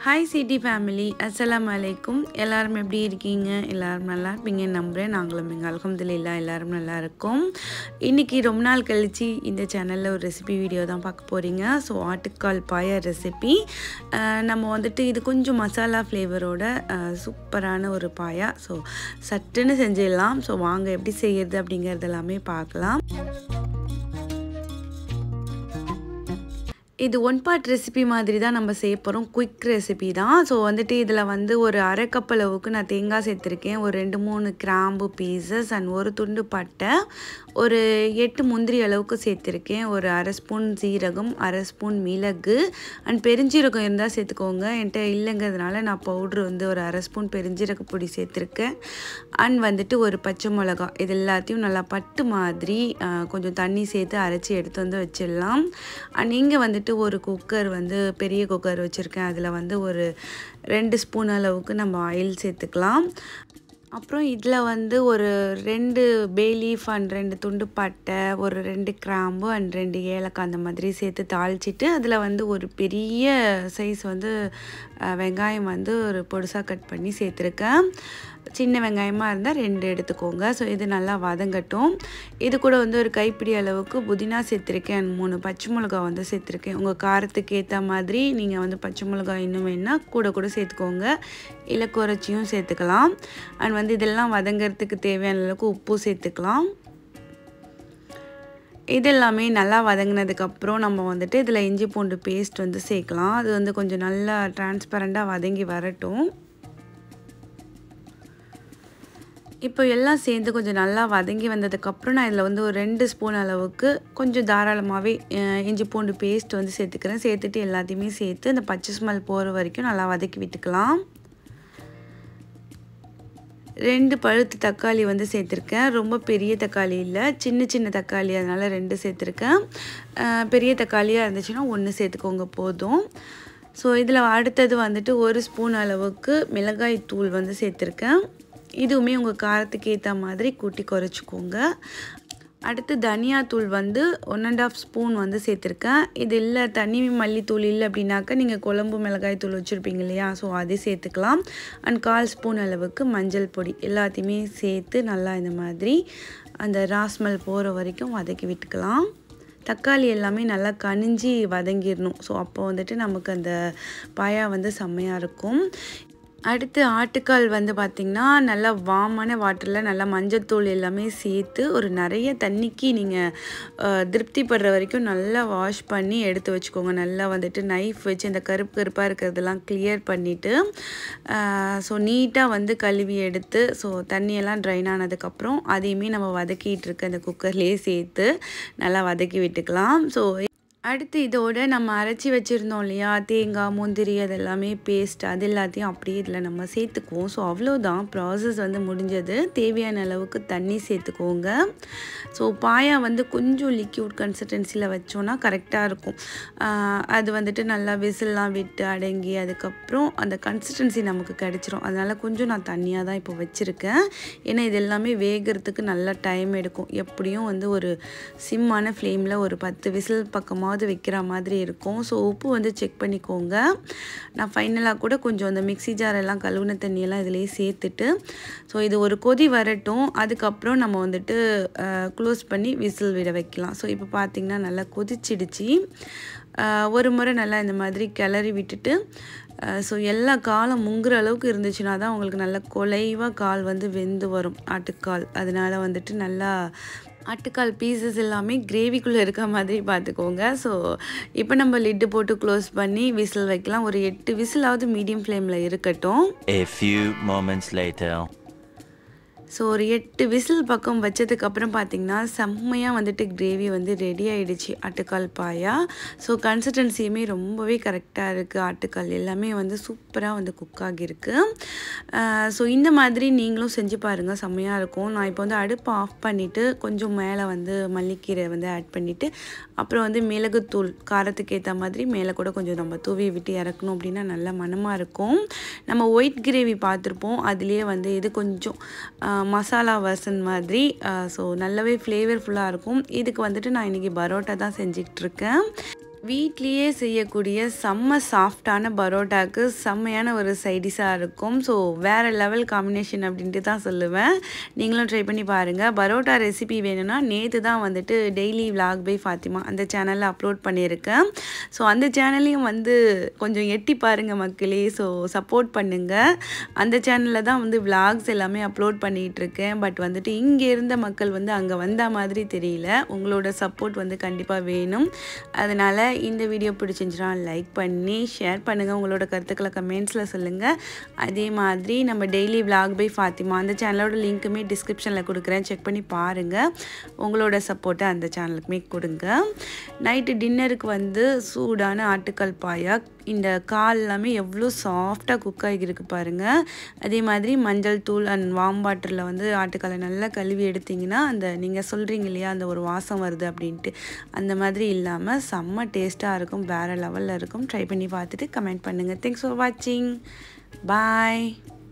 Hi city family அஸ்ஸலாமு அலைக்கும் எல்லாரும் எப்படி இருக்கீங்க எல்லாரும் நல்லா இருப்பீங்கன்னு நம்புகிறேன் நாங்களும் எங்கள் அல்ஹம்துலில்லா எல்லாரும் நல்லா இருக்கோம் இன்றைக்கி ரொம்ப நாள் கழித்து இந்த சேனலில் ஒரு ரெசிபி வீடியோ தான் பார்க்க போகிறீங்க ஸோ ஆட்டுக்கால் பாயா ரெசிபி நம்ம வந்துட்டு இது கொஞ்சம் மசாலா ஃப்ளேவரோட சூப்பரான ஒரு பாயா ஸோ சட்டுன்னு செஞ்சிடலாம் ஸோ வாங்க எப்படி செய்யறது அப்படிங்கிறது எல்லாமே பார்க்கலாம் இது ஒன் பார்ட் ரெசிபி மாதிரி தான் நம்ம செய்ய போகிறோம் குயிக் ரெசிபி தான் ஸோ வந்துட்டு இதில் வந்து ஒரு அரை கப் அளவுக்கு நான் தேங்காய் சேர்த்துருக்கேன் ஒரு ரெண்டு மூணு கிராம்பு பீசஸ் அண்ட் ஒரு துண்டு பட்டை ஒரு எட்டு முந்திரி அளவுக்கு சேர்த்துருக்கேன் ஒரு அரை ஸ்பூன் சீரகம் அரை ஸ்பூன் மிளகு அண்ட் பெருஞ்சீரகம் இருந்தால் சேர்த்துக்கோங்க என்கிட்ட இல்லைங்கிறதுனால நான் பவுட்ரு வந்து ஒரு அரை ஸ்பூன் பெருஞ்சீரக பொடி சேர்த்துருக்கேன் அண்ட் வந்துட்டு ஒரு பச்சை மிளகா இது எல்லாத்தையும் நல்லா பட்டு மாதிரி கொஞ்சம் தண்ணி சேர்த்து அரைச்சி எடுத்து வந்து வச்சிடலாம் அண்ட் இங்கே வந்துட்டு ஒரு குக்கர் வந்து பெரிய குக்கர் வச்சுருக்கேன் அதில் வந்து ஒரு ரெண்டு ஸ்பூன் அளவுக்கு நம்ம ஆயில் சேர்த்துக்கலாம் அப்புறம் இதில் வந்து ஒரு ரெண்டு பே லீஃப் அண்ட் ரெண்டு துண்டு பட்டை ஒரு ரெண்டு கிராம்பு அண்ட் ரெண்டு ஏலக்காய் அந்த மாதிரி சேர்த்து தாளிச்சிட்டு அதில் வந்து ஒரு பெரிய சைஸ் வந்து வெங்காயம் வந்து ஒரு பொடுசாக கட் பண்ணி சேர்த்துருக்கேன் சின்ன வெங்காயமாக இருந்தால் ரெண்டு எடுத்துக்கோங்க ஸோ இது நல்லா வதங்கட்டும் இது கூட வந்து ஒரு கைப்பிடி அளவுக்கு புதினா சேர்த்துருக்கேன் மூணு பச்சை மிளகா வந்து சேர்த்துருக்கேன் உங்கள் காரத்துக்கு ஏற்ற மாதிரி நீங்கள் வந்து பச்சை மிளகா இன்னும் வேணால் கூட கூட சேர்த்துக்கோங்க இல்லை குறைச்சியும் சேர்த்துக்கலாம் அண்ட் வந்து இதெல்லாம் வதங்கிறதுக்கு தேவையான அளவுக்கு உப்பு சேர்த்துக்கலாம் இது எல்லாமே நல்லா வதங்கினதுக்கப்புறம் நம்ம வந்துட்டு இதில் இஞ்சி பூண்டு பேஸ்ட் வந்து சேர்க்கலாம் அது வந்து கொஞ்சம் நல்லா டிரான்ஸ்பரண்ட்டாக வதங்கி வரட்டும் இப்போ எல்லாம் சேர்ந்து கொஞ்சம் நல்லா வதங்கி வந்ததுக்கப்புறம் நான் இதில் வந்து ஒரு ரெண்டு ஸ்பூன் அளவுக்கு கொஞ்சம் தாராளமாகவே இஞ்சி பூண்டு பேஸ்ட் வந்து சேர்த்துக்கிறேன் சேர்த்துட்டு எல்லாத்தையுமே சேர்த்து அந்த பச்சை ஸ்மெல் போகிற வரைக்கும் நல்லா வதக்கி விட்டுக்கலாம் ரெண்டு பழுத்து தக்காளி வந்து சேர்த்துருக்கேன் ரொம்ப பெரிய தக்காளி இல்லை சின்ன சின்ன தக்காளி அதனால் ரெண்டு சேர்த்துருக்கேன் பெரிய தக்காளியாக இருந்துச்சுன்னா ஒன்று சேர்த்துக்கோங்க போதும் ஸோ இதில் அடுத்தது வந்துட்டு ஒரு ஸ்பூன் அளவுக்கு மிளகாய் தூள் வந்து சேர்த்துருக்கேன் இதுவுமே உங்கள் காரத்துக்கு ஏற்ற மாதிரி கூட்டி குறைச்சிக்கோங்க அடுத்து தனியாத்தூள் வந்து ஒன் அண்ட் ஆஃப் ஸ்பூன் வந்து சேர்த்துருக்கேன் இது இல்லை தனி மல்லித்தூள் இல்லை அப்படின்னாக்கா நீங்கள் குழம்பு மிளகாய் தூள் வச்சுருப்பீங்க இல்லையா ஸோ அதை சேர்த்துக்கலாம் அண்ட் கால் ஸ்பூன் அளவுக்கு மஞ்சள் பொடி எல்லாத்தையுமே சேர்த்து நல்லா இந்த மாதிரி அந்த ராஸ்மல் போகிற வரைக்கும் வதக்கி விட்டுக்கலாம் தக்காளி எல்லாமே நல்லா கனிஞ்சி வதங்கிடணும் ஸோ அப்போ வந்துட்டு நமக்கு அந்த பாயா வந்து செம்மையாக இருக்கும் அடுத்து ஆட்டுக்கால் வந்து பார்த்திங்கன்னா நல்லா வாமான வாட்டரில் நல்லா மஞ்சத்தூள் எல்லாமே சேர்த்து ஒரு நிறைய தண்ணிக்கு நீங்கள் திருப்திப்படுற வரைக்கும் நல்லா வாஷ் பண்ணி எடுத்து வச்சுக்கோங்க நல்லா வந்துட்டு நைஃப் வச்சு இந்த கருப்பு கருப்பாக இருக்கிறதெல்லாம் கிளியர் பண்ணிவிட்டு ஸோ நீட்டாக வந்து கழுவி எடுத்து ஸோ தண்ணியெல்லாம் ட்ரைன் ஆனதுக்கப்புறம் அதையுமே நம்ம வதக்கிட்டு இருக்க அந்த குக்கர்லேயே சேர்த்து நல்லா வதக்கி விட்டுக்கலாம் ஸோ அடுத்து இதோட நம்ம அரைச்சி வச்சுருந்தோம் இல்லையா தேங்காய் முந்திரி அதெல்லாமே பேஸ்ட் அது எல்லாத்தையும் அப்படியே இதில் நம்ம சேர்த்துக்குவோம் ஸோ அவ்வளோதான் ப்ராசஸ் வந்து முடிஞ்சது தேவையான அளவுக்கு தண்ணி சேர்த்துக்கோங்க ஸோ பாயா வந்து கொஞ்சம் லிக்யூட் கன்சிஸ்டன்சியில் வச்சோன்னா கரெக்டாக இருக்கும் அது வந்துட்டு நல்லா விசில்லாம் விட்டு அடங்கி அதுக்கப்புறம் அந்த கன்சிஸ்டன்சி நமக்கு கிடச்சிரும் அதனால் கொஞ்சம் நான் தண்ணியாக தான் இப்போ வச்சுருக்கேன் ஏன்னா இது எல்லாமே வேகிறதுக்கு நல்லா டைம் எடுக்கும் எப்படியும் வந்து ஒரு சிம்மான ஃப்ளேமில் ஒரு பத்து விசில் பக்கமாக ஏதாவது வைக்கிற மாதிரி இருக்கும் ஸோ உப்பு வந்து செக் பண்ணிக்கோங்க நான் ஃபைனலாக கூட கொஞ்சம் அந்த மிக்சி ஜாரெல்லாம் கழுவுன தண்ணியெல்லாம் இதிலேயே சேர்த்துட்டு ஸோ இது ஒரு கொதி வரட்டும் அதுக்கப்புறம் நம்ம வந்துட்டு க்ளோஸ் பண்ணி விசில் விட வைக்கலாம் ஸோ இப்போ பார்த்திங்கன்னா நல்லா கொதிச்சிடுச்சு ஒரு முறை நல்லா இந்த மாதிரி கிளறி விட்டுட்டு ஸோ எல்லா காலம் முங்குற அளவுக்கு இருந்துச்சுன்னா தான் உங்களுக்கு நல்லா குலைவாக கால் வந்து வெந்து வரும் ஆட்டுக்கால் அதனால் வந்துட்டு நல்லா ஆட்டுக்கால் பீசஸ் எல்லாமே கிரேவிக்குள்ளே இருக்க மாதிரி பார்த்துக்கோங்க ஸோ இப்போ நம்ம லிட்டு போட்டு க்ளோஸ் பண்ணி விசில் வைக்கலாம் ஒரு எட்டு விசிலாவது மீடியம் ஃப்ளேமில் இருக்கட்டும் A few moments later. So ஒரு எட்டு விசில் பக்கம் வச்சதுக்கப்புறம் பார்த்திங்கன்னா செம்மையாக வந்துட்டு கிரேவி வந்து ரெடி ஆகிடுச்சு ஆட்டுக்கால் பாயா ஸோ கன்சிஸ்டன்சியுமே ரொம்பவே கரெக்டாக இருக்குது ஆட்டுக்கால் எல்லாமே வந்து சூப்பராக வந்து குக் ஆகியிருக்கு ஸோ இந்த மாதிரி நீங்களும் செஞ்சு பாருங்கள் செம்மையாக இருக்கும் நான் இப்போ வந்து அடுப்பை ஆஃப் பண்ணிவிட்டு கொஞ்சம் மேலே வந்து மல்லிக்கீரை வந்து ஆட் பண்ணிவிட்டு அப்புறம் வந்து மிளகுத்தூள் காரத்துக்கு ஏற்ற மாதிரி மேலே கூட கொஞ்சம் நம்ம தூவி விட்டு இறக்கணும் அப்படின்னா நல்ல மனமாக இருக்கும் நம்ம ஒயிட் கிரேவி பார்த்துருப்போம் அதுலேயே வந்து இது கொஞ்சம் மசாலா வசன் மாதிரி ஸோ நல்லாவே ஃப்ளேவர்ஃபுல்லாக இருக்கும் இதுக்கு வந்துட்டு நான் இன்றைக்கி பரோட்டா தான் செஞ்சிட்ருக்கேன் வீட்லேயே செய்யக்கூடிய செம்ம சாஃப்டான பரோட்டாக்கு செம்மையான ஒரு சைடிஷாக இருக்கும் ஸோ வேறு லெவல் காம்பினேஷன் அப்படின்ட்டு தான் சொல்லுவேன் நீங்களும் ட்ரை பண்ணி பாருங்கள் பரோட்டா ரெசிபி வேணும்னா நேற்று தான் வந்துட்டு டெய்லி vlog பை ஃபாத்திமா அந்த சேனலில் அப்லோட் பண்ணியிருக்கேன் ஸோ அந்த சேனலையும் வந்து கொஞ்சம் எட்டி பாருங்கள் மக்களே ஸோ சப்போர்ட் பண்ணுங்கள் அந்த சேனலில் தான் வந்து vlogs எல்லாமே அப்லோட் பண்ணிகிட்டு இருக்கேன் பட் வந்துட்டு இங்கே இருந்த மக்கள் வந்து அங்கே வந்த மாதிரி தெரியல உங்களோட சப்போர்ட் வந்து கண்டிப்பாக வேணும் அதனால் இந்த வீடியோ பிடிச்சிருந்துச்சுன்னா லைக் பண்ணி ஷேர் பண்ணுங்கள் உங்களோட கருத்துக்களை கமெண்ட்ஸில் சொல்லுங்கள் அதே மாதிரி நம்ம டெய்லி vlog பை ஃபாத்திமா அந்த சேனலோட லிங்க்குமே டிஸ்கிரிப்ஷனில் கொடுக்குறேன் செக் பண்ணி பாருங்கள் உங்களோட சப்போர்ட்டை அந்த சேனலுக்குமே கொடுங்க நைட்டு டின்னருக்கு வந்து சூடான ஆட்டுக்கால் பாயா இந்த கால் எல்லாமே எவ்வளோ சாஃப்டாக குக் ஆகியிருக்கு பாருங்கள் அதே மாதிரி மஞ்சள் தூள் அண்ட் வாம் வாட்டரில் வந்து ஆட்டுக்காலை நல்லா கழுவி எடுத்திங்கன்னா அந்த நீங்கள் சொல்கிறீங்க இல்லையா அந்த ஒரு வாசம் வருது அப்படின்ட்டு அந்த மாதிரி இல்லாமல் செம்ம டேஸ்ட்டாக இருக்கும் வேறு லெவலில் இருக்கும் ட்ரை பண்ணி பார்த்துட்டு கமெண்ட் பண்ணுங்கள் தேங்க்ஸ் ஃபார் வாட்சிங் பாய்